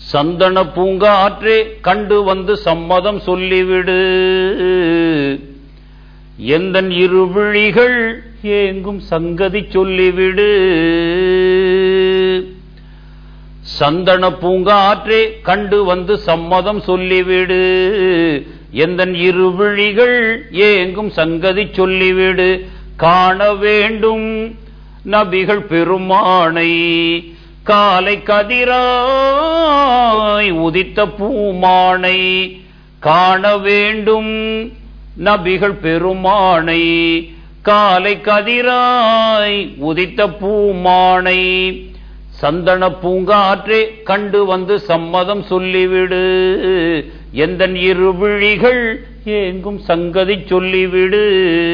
சந்தன பூங்காற்றே கண்டு வந்து சம்மதம் சொல்லிவிடு எந்தன் இரு விழிகள் ஏங்கும் சங்கதி சொல்லிவிடு சந்தன பூங்காற்றே கண்டு வந்து சம்மதம் சொல்லிவிடு எந்தன் இரு விழிகள் ஏங்கும் சங்கதி சொல்லிவிடு காண வேண்டும் நபிகள் பெருமானை காலை கதிராய் உதித்த பூமானை காண வேண்டும் நபிகள் பெருமானை காலை கதிராய் உதித்த பூமானை சந்தன பூங்காற்றே கண்டு வந்து சம்மதம் சொல்லிவிடு எந்தன் இரு விழிகள் ஏங்கும் சங்கதி சொல்லிவிடு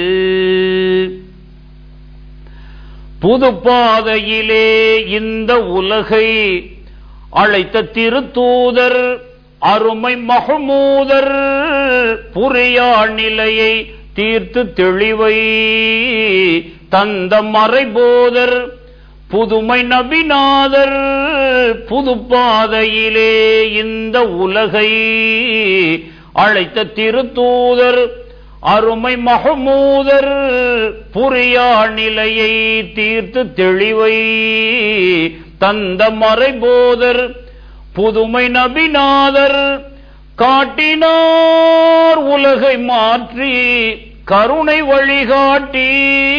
புது பாதையிலே இந்த உலகை அழைத்த திருத்தூதர் அருமை மகமூதர் புரியா நிலையை தீர்த்து தெளிவை தந்த மறைபோதர் புதுமை நபிநாதர் புது பாதையிலே இந்த உலகை அழைத்த திருத்தூதர் அருமை மகமூதர் புரியா நிலையை தீர்த்து தெளிவை தந்த மறைபோதர் புதுமை நபிநாதர் காட்டினார் உலகை மாற்றி கருணை வழிகாட்டி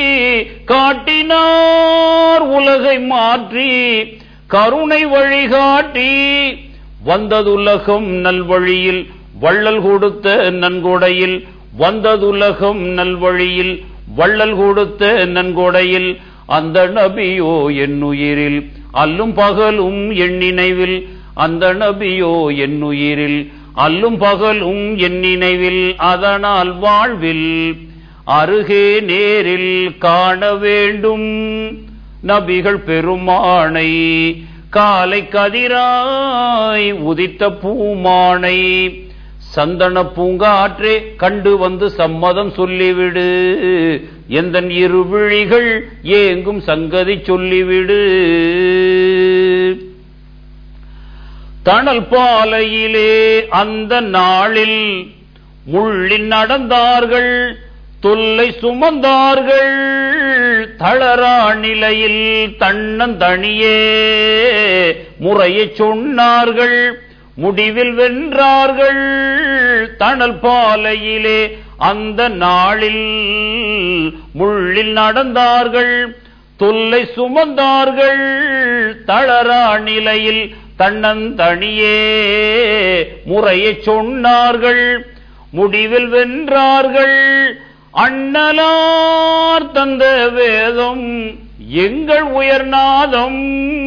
காட்டினார் உலகை மாற்றி கருணை வழிகாட்டி வந்ததுலகம் நல்வழியில் வள்ளல் கொடுத்த நன்கொடையில் வந்ததுலகம் நல்வழியில் வள்ளல் கொடுத்த நன்கொடையில் அந்த நபியோ என்னுயிரில் அல்லும் பகலும் என் நினைவில் அந்த நபியோ என்னுயிரில் அல்லும் பகலும் என் நினைவில் அதனால் வாழ்வில் அருகே நேரில் காண வேண்டும் நபிகள் பெருமானை காலை கதிராய் உதித்த பூமானை சந்தன பூங்காற்றே கண்டு வந்து சம்மதம் சொல்லிவிடு எந்தன் இரு விழிகள் ஏங்கும் சங்கதி சொல்லிவிடு தணல் பாலையிலே அந்த நாளில் முள்ளில் நடந்தார்கள் தொல்லை சுமந்தார்கள் தளரா நிலையில் தன்னந்தனியே முறையை சொன்னார்கள் முடிவில் வென்றார்கள் தணல் பாலையிலே அந்த நாளில் முள்ளில் நடந்தார்கள் தொல்லை சுமந்தார்கள் தளரா நிலையில் தன்னந்தனியே முறையை சொன்னார்கள் முடிவில் வென்றார்கள் அண்ணலார் தந்த வேதம் எங்கள் உயர்நாதம்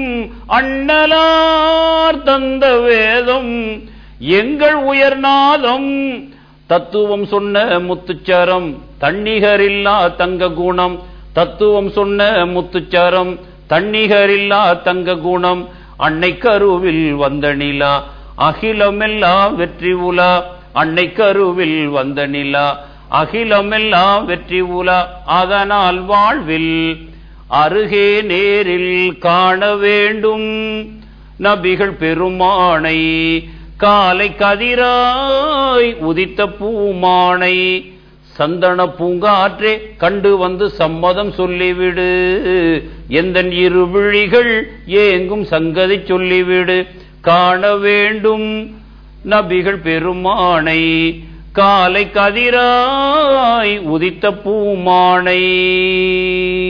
அண்ணலார் தந்த வேதம் எங்கள் உயர்நாதம் தத்துவம் சொன்ன முத்துச்சரம் தன்னிகரில்லா தங்க குணம் தத்துவம் சொன்ன முத்துச்சரம் தன்னிகரில்லா தங்க குணம் அன்னை கருவில் வந்த நிலா அகிலமெல்லாம் வெற்றி உலா அன்னை கருவில் வந்த நிலா அகிலமெல்லாம் வெற்றி உலா அதனால் வாழ்வில் அருகே நேரில் காண வேண்டும் நபிகள் பெருமானை காலை கதிராய் உதித்த பூமானை சந்தன பூங்காற்றே கண்டு வந்து சம்மதம் சொல்லிவிடு எந்தன் இரு விழிகள் ஏங்கும் சங்கதி சொல்லிவிடு காண வேண்டும் நபிகள் பெருமானை காலை கதிராய் உதித்த பூமானை